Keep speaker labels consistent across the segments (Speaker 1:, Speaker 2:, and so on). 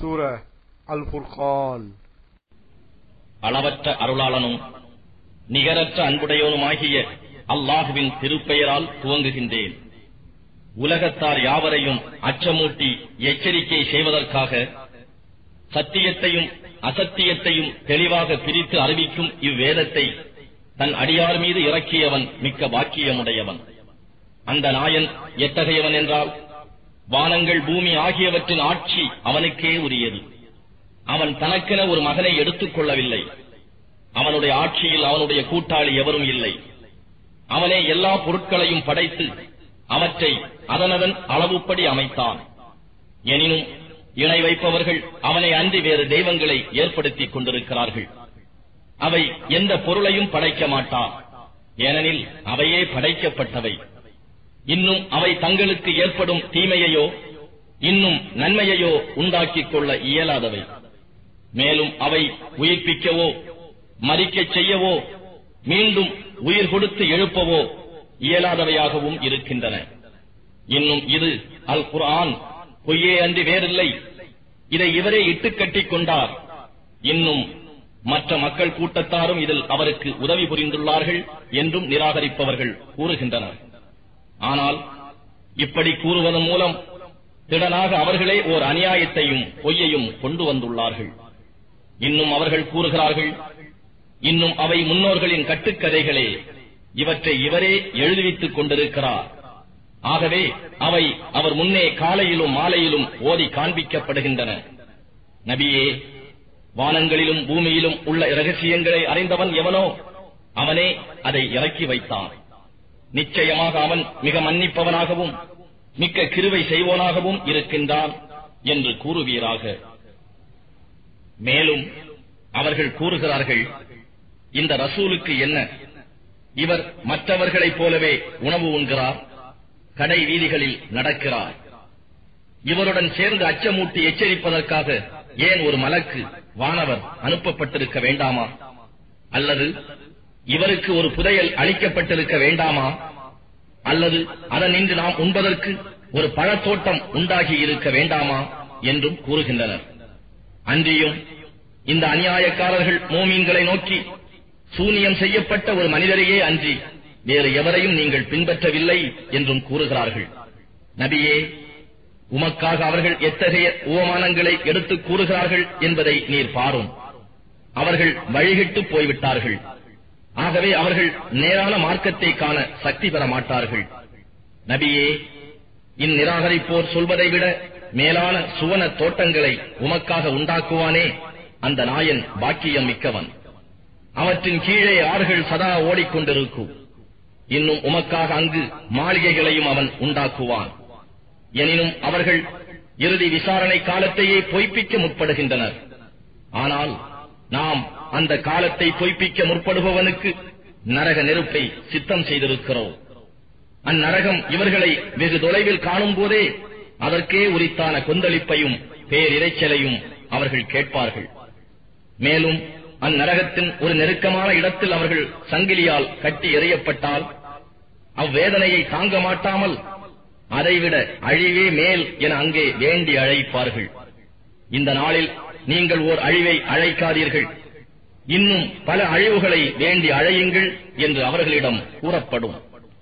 Speaker 1: சூர அல் ஃபுர்கான்
Speaker 2: அளவற்ற அருளாளனும் நிகரற்ற அன்புடையவனுமாகிய அல்லாஹுவின் திருப்பெயரால் துவங்குகின்றேன் உலகத்தார் யாவரையும் அச்சமூட்டி எச்சரிக்கை செய்வதற்காக சத்தியத்தையும் அசத்தியத்தையும் தெளிவாக பிரித்து அறிவிக்கும் இவ்வேதத்தை தன் அடியார் மீது இறக்கியவன் மிக்க வாக்கியமுடையவன் அந்த நாயன் எத்தகையவன் என்றால் வானங்கள் பூமி ஆகியவற்றின் ஆட்சி அவனுக்கே உரியது அவன் தனக்கென ஒரு மகனை எடுத்துக் கொள்ளவில்லை அவனுடைய ஆட்சியில் அவனுடைய கூட்டாளி எவரும் இல்லை அவனே எல்லா பொருட்களையும் படைத்து அவற்றை அதனதன் அளவுப்படி அமைத்தான் எனினும் இணை வைப்பவர்கள் அவனை அன்றி வேறு தெய்வங்களை ஏற்படுத்திக் கொண்டிருக்கிறார்கள் அவை எந்த பொருளையும் படைக்க மாட்டான் ஏனெனில் அவையே படைக்கப்பட்டவை இன்னும் அவை தங்களுக்கு ஏற்படும் தீமையையோ இன்னும் நன்மையையோ உண்டாக்கிக் கொள்ள இயலாதவை மேலும் அவை உயிர்ப்பிக்கவோ மறிக்கச் செய்யவோ மீண்டும் உயிர் கொடுத்து எழுப்பவோ இயலாதவையாகவும் இருக்கின்றன இன்னும் இது அல் குர்ஆன் பொய்யே அன்றி வேறில்லை இதை இவரே இட்டுக் கட்டிக் கொண்டார் இன்னும் மற்ற மக்கள் கூட்டத்தாரும் இதில் அவருக்கு உதவி புரிந்துள்ளார்கள் என்றும் நிராகரிப்பவர்கள் கூறுகின்றனர் ஆனால் இப்படி கூறுவதன் மூலம் திடனாக அவர்களே ஓர் அநியாயத்தையும் பொய்யையும் கொண்டு வந்துள்ளார்கள் இன்னும் அவர்கள் கூறுகிறார்கள் இன்னும் அவை முன்னோர்களின் கட்டுக்கதைகளே இவற்றை இவரே எழுதுவித்துக் கொண்டிருக்கிறார் ஆகவே அவை அவர் முன்னே காலையிலும் மாலையிலும் ஓதி காண்பிக்கப்படுகின்றன நபியே வானங்களிலும் பூமியிலும் உள்ள இரகசியங்களை அறிந்தவன் எவனோ அவனே அதை இறக்கி வைத்தான் நிச்சயமாக அவன் மிக மன்னிப்பவனாகவும் மிக்க கிருவை செய்வோனாகவும் இருக்கின்றான் என்று கூறுவீராக மேலும் அவர்கள் கூறுகிறார்கள் இந்த ரசூலுக்கு என்ன இவர் மற்றவர்களைப் போலவே உணவு உண்கிறார் கடை வீதிகளில் நடக்கிறார் இவருடன் சேர்ந்து அச்சமூட்டி எச்சரிப்பதற்காக ஏன் ஒரு மலக்கு வானவர் அனுப்பப்பட்டிருக்க வேண்டாமா அல்லது இவருக்கு ஒரு புதையல் அளிக்கப்பட்டிருக்க வேண்டாமா அல்லது அதனின்று நாம் உண்பதற்கு ஒரு பழத்தோட்டம் உண்டாகி இருக்க வேண்டாமா என்றும் கூறுகின்றனர் அன்றியும் இந்த அநியாயக்காரர்கள் மோமீன்களை நோக்கி சூனியம் செய்யப்பட்ட ஒரு மனிதரையே அன்றி வேறு எவரையும் நீங்கள் பின்பற்றவில்லை என்றும் கூறுகிறார்கள் நபியே உமக்காக அவர்கள் எத்தகைய உவமானங்களை எடுத்துக் கூறுகிறார்கள் என்பதை நீர் பாரும் அவர்கள் வழிகிட்டு போய்விட்டார்கள் ஆகவே அவர்கள் நேரான மார்க்கத்தை காண சக்தி பெற மாட்டார்கள் நபியே இந்நிராகரிப்போர் சொல்வதை விட மேலான சுவன தோட்டங்களை உமக்காக உண்டாக்குவானே அந்த நாயன் பாக்கியம் மிக்கவன் அவற்றின் கீழே ஆறுகள் சதா ஓடிக்கொண்டிருக்கும் இன்னும் உமக்காக அங்கு மாளிகைகளையும் அவன் உண்டாக்குவான் எனினும் அவர்கள் இறுதி விசாரணை காலத்தையே பொய்ப்பிக்க முற்படுகின்றனர் ஆனால் நாம் அந்த காலத்தை பொய்ப்பிக்க முற்படுபவனுக்கு நரக நெருப்பை சித்தம் செய்திருக்கிறோம் அந்நரகம் இவர்களை வெகு தொலைவில் காணும் போதே அதற்கே உரித்தான கொந்தளிப்பையும் பேரிரைச்சலையும் அவர்கள் கேட்பார்கள் மேலும் அந்நரகத்தின் ஒரு நெருக்கமான இடத்தில் அவர்கள் சங்கிலியால் கட்டி எறியப்பட்டால் அவ்வேதனையை தாங்க மாட்டாமல் அதைவிட அழிவே மேல் என அங்கே வேண்டி அழைப்பார்கள் இந்த நாளில் நீங்கள் ஓர் அழிவை அழைக்காதீர்கள் இன்னும் பல அழிவுகளை வேண்டி அழையுங்கள் என்று அவர்களிடம் கூறப்படும்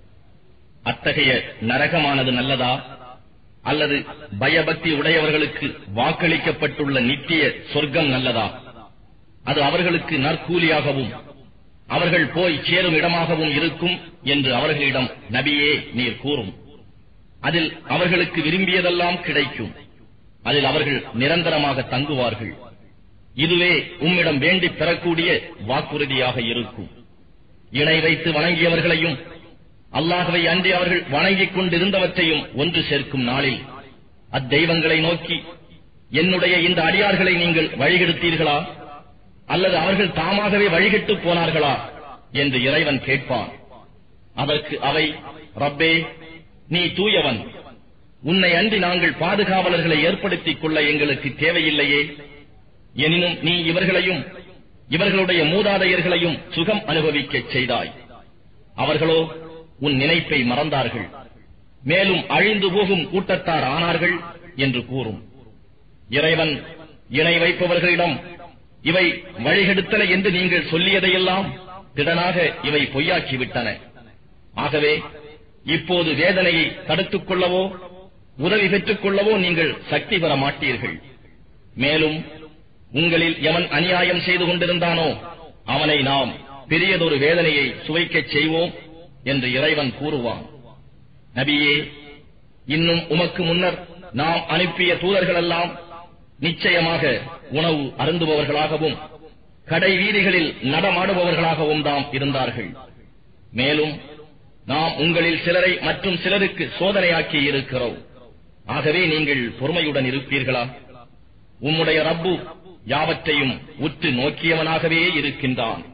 Speaker 2: அத்தகைய நரகமானது நல்லதா அல்லது பயபக்தி உடையவர்களுக்கு வாக்களிக்கப்பட்டுள்ள நித்திய சொர்க்கம் நல்லதா அது அவர்களுக்கு நற்கூலியாகவும் அவர்கள் போய் சேரும் இடமாகவும் இருக்கும் என்று அவர்களிடம் நபியே நீர் கூறும் அதில் அவர்களுக்கு விரும்பியதெல்லாம் கிடைக்கும் அதில் அவர்கள் நிரந்தரமாக தங்குவார்கள் இதுவே உம்மிடம் வேண்டி பெறக்கூடிய வாக்குறுதியாக இருக்கும் இணை வைத்து வணங்கியவர்களையும் அல்லாஹவை அன்றி அவர்கள் வணங்கிக் கொண்டிருந்தவற்றையும் ஒன்று சேர்க்கும் நாளில் அத்தெய்வங்களை நோக்கி என்னுடைய இந்த அடியார்களை நீங்கள் வழிகெடுத்தீர்களா அல்லது அவர்கள் தாமாகவே வழிகெட்டு போனார்களா என்று இறைவன் கேட்பான் அதற்கு அவை ரப்பே நீ தூயவன் உன்னை அன்றி நாங்கள் பாதுகாவலர்களை ஏற்படுத்திக் கொள்ள எங்களுக்கு தேவையில்லையே எனினும் நீ இவர்களையும் இவர்களுடைய மூதாதையர்களையும் சுகம் அனுபவிக்கச் செய்தாய் அவர்களோ உன் நினைப்பை மறந்தார்கள் மேலும் அழிந்து போகும் கூட்டத்தார் ஆனார்கள் என்று கூறும் இறைவன் இணை வைப்பவர்களிடம் இவை வழிகெடுத்தன என்று நீங்கள் சொல்லியதையெல்லாம் திடனாக இவை பொய்யாக்கிவிட்டன ஆகவே இப்போது வேதனையை தடுத்துக் கொள்ளவோ உதவி பெற்றுக் கொள்ளவோ நீங்கள் சக்தி பெற மாட்டீர்கள் மேலும் உங்களில் எவன் அநியாயம் செய்து கொண்டிருந்தானோ அவனை நாம் பெரியதொரு வேதனையை சுவைக்கச் செய்வோம் என்று இறைவன் கூறுவான் நபியே இன்னும் உமக்கு முன்னர் நாம் அனுப்பிய தூதர்களெல்லாம் நிச்சயமாக உணவு அருந்துபவர்களாகவும் கடை வீதிகளில் நடமாடுபவர்களாகவும் தாம் இருந்தார்கள் மேலும் நாம் உங்களில் சிலரை மற்றும் சிலருக்கு சோதனையாக்கி இருக்கிறோம் ஆகவே நீங்கள் பொறுமையுடன் இருப்பீர்களா உம்முடைய ரப்பு யாவற்றையும் உற்று நோக்கியவனாகவே இருக்கின்றான்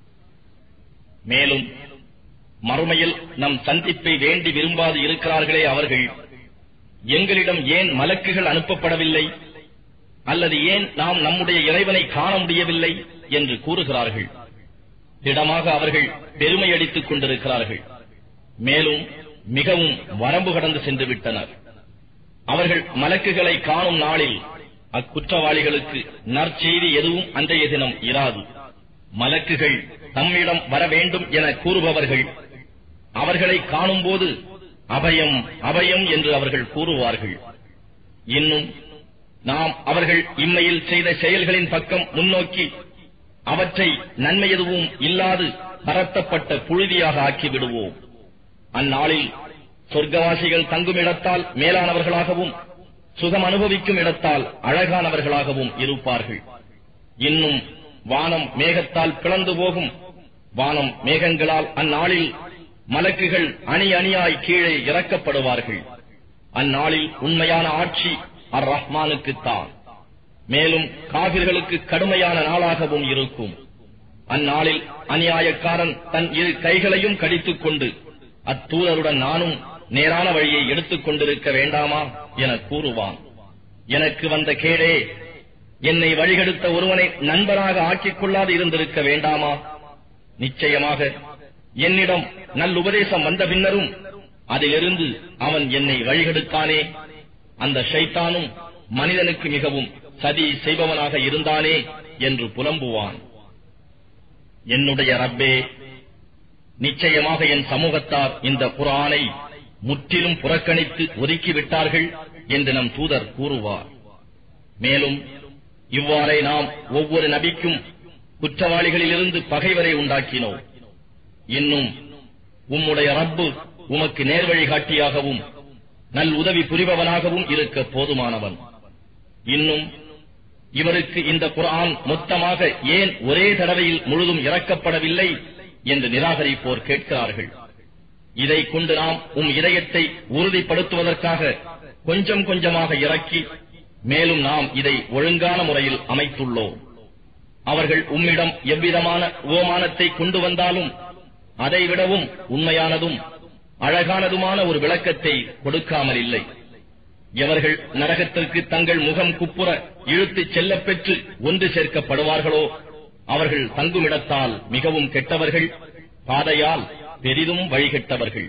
Speaker 2: மேலும் மறுமையில் நம் சந்திப்பை வேண்டி விரும்பாது இருக்கிறார்களே அவர்கள் எங்களிடம் ஏன் மலக்குகள் அனுப்பப்படவில்லை அல்லது ஏன் நாம் நம்முடைய இறைவனை காண முடியவில்லை என்று கூறுகிறார்கள் திடமாக அவர்கள் பெருமையடித்துக் கொண்டிருக்கிறார்கள் மேலும் மிகவும் வரம்பு கடந்து சென்று விட்டனர் அவர்கள் மலக்குகளை காணும் நாளில் அக்குற்றவாளிகளுக்கு நற்செய்தி எதுவும் அன்றைய தினம் இராது மலக்குகள் தம்மிடம் வர வேண்டும் என கூறுபவர்கள் அவர்களை காணும்போது அபயம் அபயம் என்று அவர்கள் கூறுவார்கள் இன்னும் நாம் அவர்கள் இம்மையில் செய்த செயல்களின் பக்கம் முன்னோக்கி அவற்றை நன்மை எதுவும் இல்லாது பரத்தப்பட்ட புழுதியாக ஆக்கி விடுவோம் அந்நாளில் சொர்க்கவாசிகள் தங்கும் இடத்தால் மேலானவர்களாகவும் சுகம் அனுபவிக்கும் இடத்தால் அழகானவர்களாகவும் இருப்பார்கள் இன்னும் வானம் மேகத்தால் பிளந்து போகும் வானம் மேகங்களால் அந்நாளில் மலக்குகள் அணி அணியாய் கீழே இறக்கப்படுவார்கள் அந்நாளில் உண்மையான ஆட்சி அர் ரஹ்மானுக்குத்தான் மேலும் காவிர்களுக்கு கடுமையான நாளாகவும் இருக்கும் அந்நாளில் அநியாயக்காரன் தன் இரு கைகளையும் கடித்துக் கொண்டு அத்தூதருடன் நானும் நேரான வழியை எடுத்துக் கொண்டிருக்க வேண்டாமா என கூறுவான் எனக்கு வந்த கேடே என்னை வழிகெடுத்த ஒருவனை நண்பராக ஆக்கிக் கொள்ளாது இருந்திருக்க வேண்டாமா நிச்சயமாக என்னிடம் நல்லுபதேசம் வந்த பின்னரும் அதிலிருந்து அவன் என்னை வழிகெடுத்தானே அந்த ஷைத்தானும் மனிதனுக்கு மிகவும் சதி செய்பவனாக இருந்தானே என்று புலம்புவான் என்னுடைய ரப்பே நிச்சயமாக என் சமூகத்தார் இந்த குரானை முற்றிலும் புறக்கணித்து ஒதுக்கிவிட்டார்கள் என்று நம் தூதர் கூறுவார் மேலும் இவ்வாறே நாம் ஒவ்வொரு நபிக்கும் குற்றவாளிகளிலிருந்து பகைவரை உண்டாக்கினோம் இன்னும் உம்முடைய ரப்பு உமக்கு நேர்வழி காட்டியாகவும் நல் உதவி புரிபவனாகவும் இருக்க போதுமானவன் இன்னும் இவருக்கு இந்த குர்ஆன் மொத்தமாக ஏன் ஒரே தடவையில் முழுதும் இறக்கப்படவில்லை என்று நிராகரிப்போர் கேட்கிறார்கள் இதை கொண்டு நாம் உம் இதயத்தை உறுதிப்படுத்துவதற்காக கொஞ்சம் கொஞ்சமாக இறக்கி மேலும் நாம் இதை ஒழுங்கான முறையில் அமைத்துள்ளோம் அவர்கள் உம்மிடம் எவ்விதமான ஓமானத்தை கொண்டு வந்தாலும் அதைவிடவும் உண்மையானதும் அழகானதுமான ஒரு விளக்கத்தை கொடுக்காமல் இல்லை எவர்கள் நரகத்திற்கு தங்கள் முகம் குப்புற இழுத்துச் செல்லப் பெற்று ஒன்று சேர்க்கப்படுவார்களோ அவர்கள் தங்குமிடத்தால் மிகவும் கெட்டவர்கள் பாதையால் பெரிதும் வழிகெட்டவர்கள்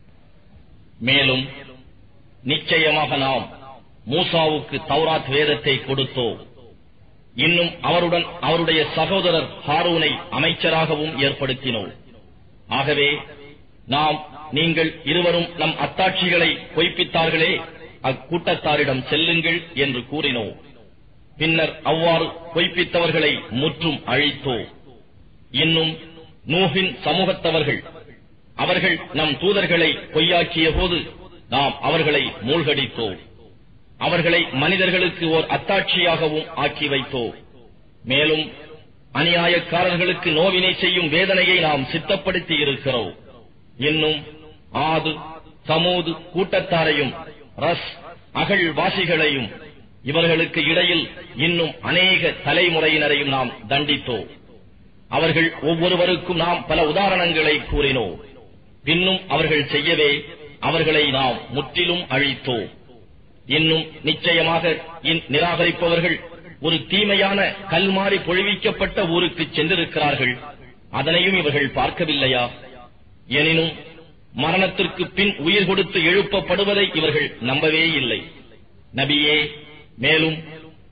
Speaker 2: மேலும் நிச்சயமாக நாம் மூசாவுக்கு தௌராத் வேதத்தை கொடுத்தோம் இன்னும் அவருடன் அவருடைய சகோதரர் ஹாரூனை அமைச்சராகவும் ஏற்படுத்தினோம் ஆகவே நாம் நீங்கள் இருவரும் நம் அத்தாட்சிகளை பொய்ப்பித்தார்களே அக்கூட்டத்தாரிடம் செல்லுங்கள் என்று கூறினோம் பின்னர் அவ்வாறு பொய்ப்பித்தவர்களை முற்றும் அழித்தோம் இன்னும் நூஹின் சமூகத்தவர்கள் அவர்கள் நம் தூதர்களை பொய்யாக்கிய போது நாம் அவர்களை மூழ்கடித்தோம் அவர்களை மனிதர்களுக்கு ஓர் அத்தாட்சியாகவும் ஆக்கி வைத்தோம் மேலும் அநியாயக்காரர்களுக்கு நோவினை செய்யும் வேதனையை நாம் சித்தப்படுத்தி இருக்கிறோம் இன்னும் ஆது சமூது கூட்டத்தாரையும் ரஸ் அகழ் வாசிகளையும் இவர்களுக்கு இடையில் இன்னும் அநேக தலைமுறையினரையும் நாம் தண்டித்தோம் அவர்கள் ஒவ்வொருவருக்கும் நாம் பல உதாரணங்களை கூறினோம் பின்னும் அவர்கள் செய்யவே அவர்களை நாம் முற்றிலும் அழித்தோம் இன்னும் நிச்சயமாக இந் நிராகரிப்பவர்கள் ஒரு தீமையான கல்மாறி பொழிவிக்கப்பட்ட ஊருக்கு சென்றிருக்கிறார்கள் அதனையும் இவர்கள் பார்க்கவில்லையா எனினும் மரணத்திற்கு பின் உயிர் கொடுத்து எழுப்பப்படுவதை இவர்கள் நம்பவே இல்லை நபியே மேலும்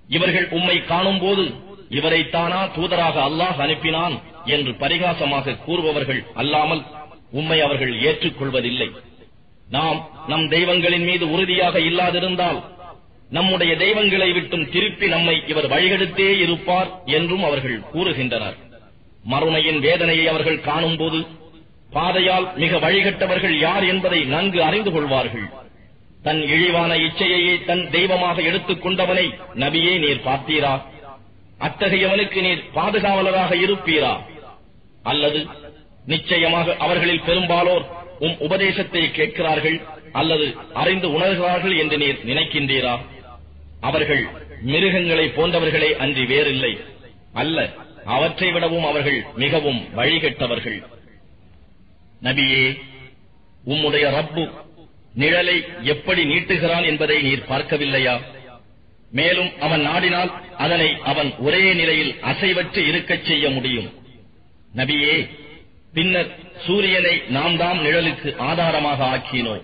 Speaker 2: இவர்கள் உம்மை காணும் போது இவரைத்தானா தூதராக அல்லாஹ் அனுப்பினான் என்று பரிகாசமாக கூறுபவர்கள் அல்லாமல் உம்மை அவர்கள் ஏற்றுக்கொள்வதில்லை நாம் நம் தெய்வங்களின் மீது உறுதியாக இல்லாதிருந்தால் நம்முடைய தெய்வங்களை விட்டும் திருப்பி நம்மை இவர் வழிகெடுத்தே இருப்பார் என்றும் அவர்கள் கூறுகின்றனர் மறுமையின் வேதனையை அவர்கள் காணும்போது பாதையால் மிக வழிகட்டவர்கள் யார் என்பதை நன்கு அறிந்து கொள்வார்கள் தன் இழிவான இச்சையையே தன் தெய்வமாக எடுத்துக் கொண்டவனை நபியே நீர் பார்த்தீரா அத்தகையவனுக்கு நீர் பாதுகாவலராக இருப்பீரா அல்லது நிச்சயமாக அவர்களில் பெரும்பாலோர் உம் உபதேசத்தை கேட்கிறார்கள் அல்லது அறிந்து உணர்கிறார்கள் என்று நீர் நினைக்கின்றீரா அவர்கள் மிருகங்களை போன்றவர்களே அன்றி வேறில்லை அல்ல அவற்றை விடவும் அவர்கள் மிகவும் வழிகட்டவர்கள் நபியே உம்முடைய ரப்பு நிழலை எப்படி நீட்டுகிறான் என்பதை நீர் பார்க்கவில்லையா மேலும் அவன் நாடினால் அதனை அவன் ஒரே நிலையில் அசைவற்று இருக்கச் செய்ய முடியும் நபியே பின்னர் சூரியனை நாம் தாம் நிழலுக்கு ஆதாரமாக ஆக்கினோம்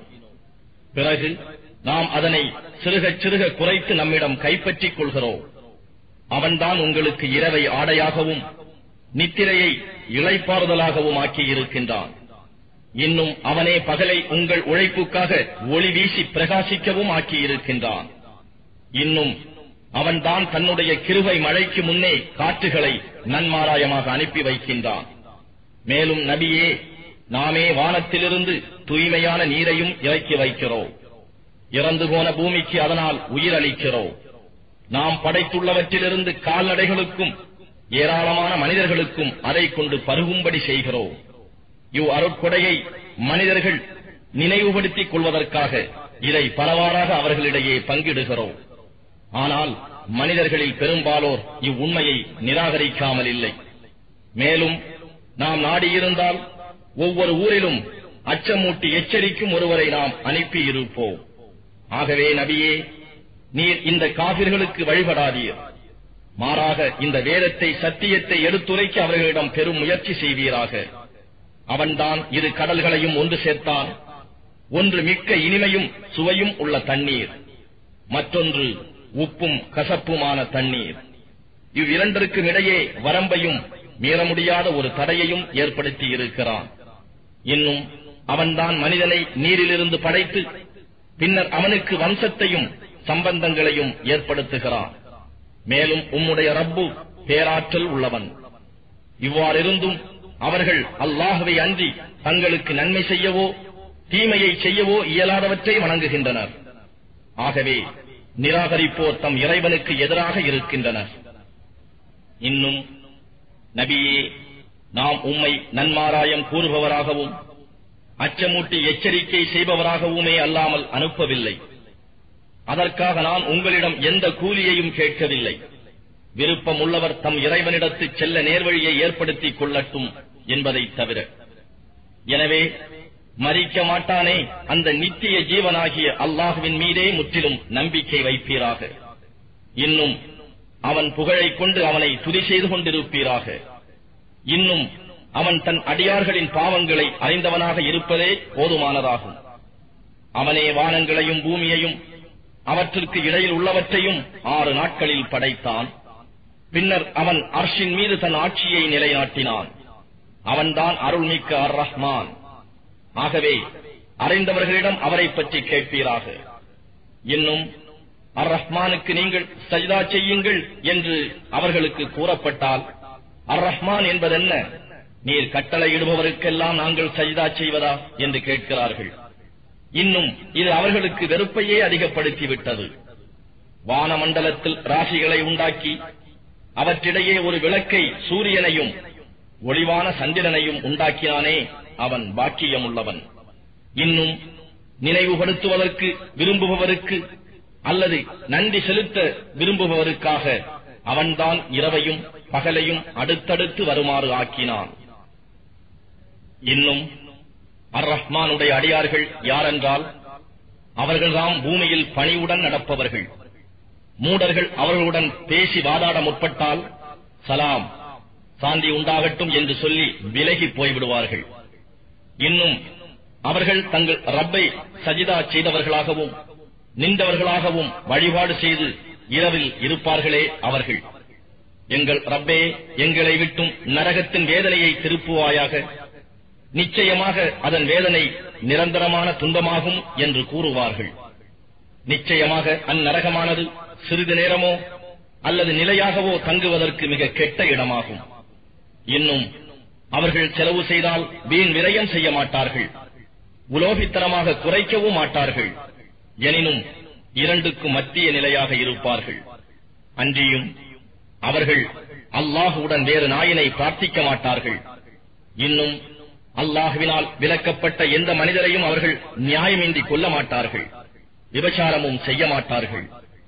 Speaker 2: பிறகு நாம் அதனை சிறுகச் சிறுக குறைத்து நம்மிடம் கைப்பற்றிக் கொள்கிறோம் அவன்தான் உங்களுக்கு இரவை ஆடையாகவும் நித்திரையை இளைப்பாறுதலாகவும் ஆக்கியிருக்கின்றான் இன்னும் அவனே பகலை உங்கள் உழைப்புக்காக ஒளி வீசி பிரகாசிக்கவும் ஆக்கியிருக்கின்றான் இன்னும் அவன்தான் தன்னுடைய கிருபை மழைக்கு முன்னே காற்றுகளை நன்மாராயமாக அனுப்பி வைக்கின்றான் மேலும் நபியே நாமே வானத்திலிருந்து தூய்மையான நீரையும் இறக்கி வைக்கிறோம் இறந்து போன பூமிக்கு அதனால் உயிரளிக்கிறோம் நாம் படைத்துள்ளவற்றிலிருந்து கால்நடைகளுக்கும் ஏராளமான மனிதர்களுக்கும் அதை கொண்டு பருகும்படி செய்கிறோம் இவ் அருட்கொடையை மனிதர்கள் நினைவுபடுத்திக் கொள்வதற்காக இதை பலவாறாக அவர்களிடையே பங்கிடுகிறோம் ஆனால் மனிதர்களில் பெரும்பாலோர் இவ்வுண்மையை நிராகரிக்காமல் இல்லை மேலும் நாம் நாடியிருந்தால் ஒவ்வொரு ஊரிலும் அச்சமூட்டி எச்சரிக்கும் ஒருவரை நாம் அனுப்பியிருப்போம் ஆகவே நபியே நீர் இந்த காபிர்களுக்கு வழிபடாதீர் மாறாக இந்த வேதத்தை சத்தியத்தை எடுத்துரைக்க அவர்களிடம் பெரும் முயற்சி செய்வீராக அவன்தான் இரு கடல்களையும் ஒன்று சேர்த்தான் ஒன்று மிக்க இனிமையும் சுவையும் உள்ள தண்ணீர் மற்றொன்று உப்பும் கசப்புமான தண்ணீர் இவ்விரண்டிற்கும் இடையே வரம்பையும் மீற முடியாத ஒரு தடையையும் ஏற்படுத்தி இருக்கிறான் இன்னும் அவன்தான் மனிதனை நீரிலிருந்து படைத்து பின்னர் அவனுக்கு வம்சத்தையும் சம்பந்தங்களையும் ஏற்படுத்துகிறான் மேலும் உம்முடைய ரப்பு பேராற்றல் உள்ளவன் இவ்வாறிருந்தும் அவர்கள் அல்லாஹுவை அன்றி தங்களுக்கு நன்மை செய்யவோ தீமையை செய்யவோ இயலாதவற்றை வணங்குகின்றனர் ஆகவே நிராகரிப்போர் தம் இறைவனுக்கு எதிராக இருக்கின்றனர் இன்னும் நபியே நாம் உம்மை நன்மாராயம் கூறுபவராகவும் அச்சமூட்டி எச்சரிக்கை செய்பவராகவுமே அல்லாமல் அனுப்பவில்லை அதற்காக நான் உங்களிடம் எந்த கூலியையும் கேட்கவில்லை விருப்பம் உள்ளவர் தம் இறைவனிடத்து செல்ல நேர்வழியை ஏற்படுத்திக் கொள்ளட்டும் என்பதை தவிர எனவே மறிக்க மாட்டானே அந்த நித்திய ஜீவனாகிய அல்லாஹுவின் மீதே முற்றிலும் நம்பிக்கை வைப்பீராக இன்னும் அவன் புகழைக் கொண்டு அவனை துதி செய்து கொண்டிருப்பீராக இன்னும் அவன் தன் அடியார்களின் பாவங்களை அறிந்தவனாக இருப்பதே போதுமானதாகும் அவனே வானங்களையும் பூமியையும் அவற்றிற்கு இடையில் உள்ளவற்றையும் ஆறு நாட்களில் படைத்தான் பின்னர் அவன் அர்ஷின் மீது தன் ஆட்சியை நிலைநாட்டினான் அவன்தான் அருள்மிக்க அர் ரஹ்மான் ஆகவே அறிந்தவர்களிடம் அவரை பற்றி கேட்பீராக இன்னும் அர் ரஹ்மானுக்கு நீங்கள் சஜிதா செய்யுங்கள் என்று அவர்களுக்கு கூறப்பட்டால் அர் ரஹ்மான் என்பதென்ன நீர் கட்டளையிடுபவருக்கெல்லாம் நாங்கள் சஜிதா செய்வதா என்று கேட்கிறார்கள் இன்னும் இது அவர்களுக்கு வெறுப்பையே அதிகப்படுத்திவிட்டது வானமண்டலத்தில் ராசிகளை உண்டாக்கி அவற்றிடையே ஒரு விளக்கை சூரியனையும் ஒளிவான சந்திரனையும் உண்டாக்கினானே அவன் பாக்கியமுள்ளவன் இன்னும் நினைவுபடுத்துவதற்கு விரும்புபவருக்கு அல்லது நன்றி செலுத்த விரும்புபவருக்காக அவன்தான் இரவையும் பகலையும் அடுத்தடுத்து வருமாறு ஆக்கினான் இன்னும் அர் ரஹ்மானுடைய அடியார்கள் யாரென்றால் அவர்கள்தாம் பூமியில் பணிவுடன் நடப்பவர்கள் மூடர்கள் அவர்களுடன் பேசி வாதாட முற்பட்டால் சலாம் சாந்தி உண்டாகட்டும் என்று சொல்லி விலகி போய்விடுவார்கள் இன்னும் அவர்கள் தங்கள் ரப்பை சஜிதா செய்தவர்களாகவும் நின்றவர்களாகவும் வழிபாடு செய்து இரவில் இருப்பார்களே அவர்கள் எங்கள் ரப்பே எங்களை விட்டும் நரகத்தின் வேதனையை திருப்புவாயாக நிச்சயமாக அதன் வேதனை நிரந்தரமான துன்பமாகும் என்று கூறுவார்கள் நிச்சயமாக அந்நரகமானது சிறிது நேரமோ அல்லது நிலையாகவோ தங்குவதற்கு மிக கெட்ட இடமாகும் இன்னும் அவர்கள் செலவு செய்தால் வீண் விரயம் செய்ய மாட்டார்கள் உலோகித்தனமாக குறைக்கவும் மாட்டார்கள் எனினும் இரண்டுக்கும் மத்திய நிலையாக இருப்பார்கள் அன்றியும் அவர்கள் அல்லாஹுடன் வேறு நாயினை பிரார்த்திக்க மாட்டார்கள் இன்னும் அல்லாஹுவினால் விலக்கப்பட்ட எந்த மனிதரையும் அவர்கள் நியாயமின்றி கொல்ல மாட்டார்கள் விபச்சாரமும் செய்ய மாட்டார்கள்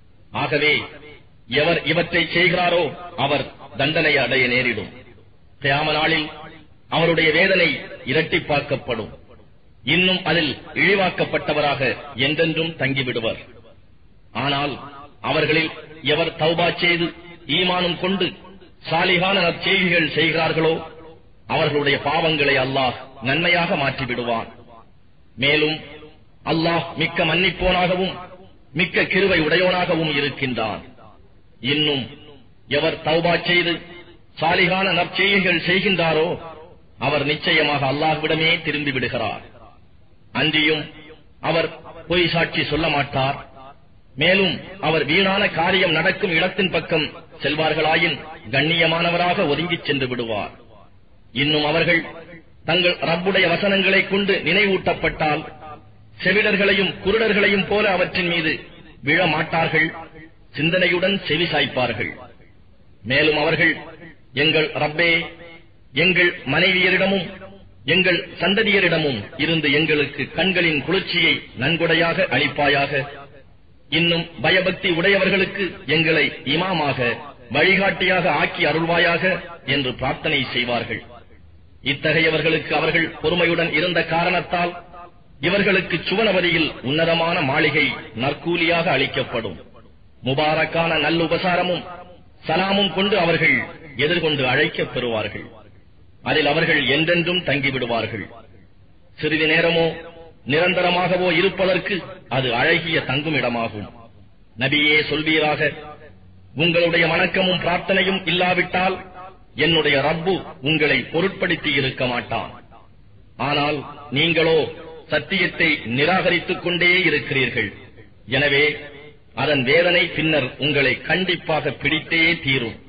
Speaker 2: ஆகவே எவர் இவற்றை செய்கிறாரோ அவர் தண்டனை அடைய நேரிடும் கியாம நாளில் அவருடைய வேதனை இரட்டிப்பாக்கப்படும் இன்னும் அதில் இழிவாக்கப்பட்டவராக என்றென்றும் தங்கிவிடுவர் ஆனால் அவர்களில் எவர் தௌபா செய்து ஈமானம் கொண்டு சாலிகான நற்செய்திகள் செய்கிறார்களோ அவர்களுடைய பாவங்களை அல்லாஹ் நன்மையாக மாற்றிவிடுவான் மேலும் அல்லாஹ் மிக்க மன்னிப்போனாகவும் மிக்க கிருவை உடையோனாகவும் இருக்கின்றான் இன்னும் எவர் தௌபா செய்து சாலிகான நற்செய்திகள் செய்கின்றாரோ அவர் நிச்சயமாக அல்லாஹ்விடமே திரும்பி விடுகிறார் அன்றியும் அவர் பொய் சாட்சி சொல்ல மாட்டார் மேலும் அவர் வீணான காரியம் நடக்கும் இடத்தின் பக்கம் செல்வார்களாயின் கண்ணியமானவராக ஒதுங்கிச் சென்று விடுவார் இன்னும் அவர்கள் தங்கள் ரப்புடைய வசனங்களைக் கொண்டு நினைவூட்டப்பட்டால் செவிடர்களையும் குருடர்களையும் போல அவற்றின் மீது விழ மாட்டார்கள் சிந்தனையுடன் செவி சாய்ப்பார்கள் மேலும் அவர்கள் எங்கள் ரப்பே எங்கள் மனைவியரிடமும் எங்கள் சந்ததியரிடமும் இருந்து எங்களுக்கு கண்களின் குளிர்ச்சியை நன்கொடையாக அளிப்பாயாக இன்னும் பயபக்தி உடையவர்களுக்கு எங்களை இமாமாக வழிகாட்டியாக ஆக்கி அருள்வாயாக என்று பிரார்த்தனை செய்வார்கள் இத்தகையவர்களுக்கு அவர்கள் பொறுமையுடன் இருந்த காரணத்தால் இவர்களுக்கு சுவனவதியில் உன்னதமான மாளிகை நற்கூலியாக அளிக்கப்படும் முபாரக்கான நல்லுபசாரமும் சலாமும் கொண்டு அவர்கள் எதிர்கொண்டு அழைக்கப் பெறுவார்கள் அதில் அவர்கள் என்றென்றும் தங்கிவிடுவார்கள் சிறிது நேரமோ நிரந்தரமாகவோ இருப்பதற்கு அது அழகிய தங்குமிடமாகும் நபியே சொல்வீராக உங்களுடைய வணக்கமும் பிரார்த்தனையும் இல்லாவிட்டால் என்னுடைய ரப்பு உங்களை பொருட்படுத்தி இருக்க மாட்டான் ஆனால் நீங்களோ சத்தியத்தை நிராகரித்துக் கொண்டே இருக்கிறீர்கள் எனவே அதன் வேதனை பின்னர் உங்களை கண்டிப்பாக பிடித்தே தீரும்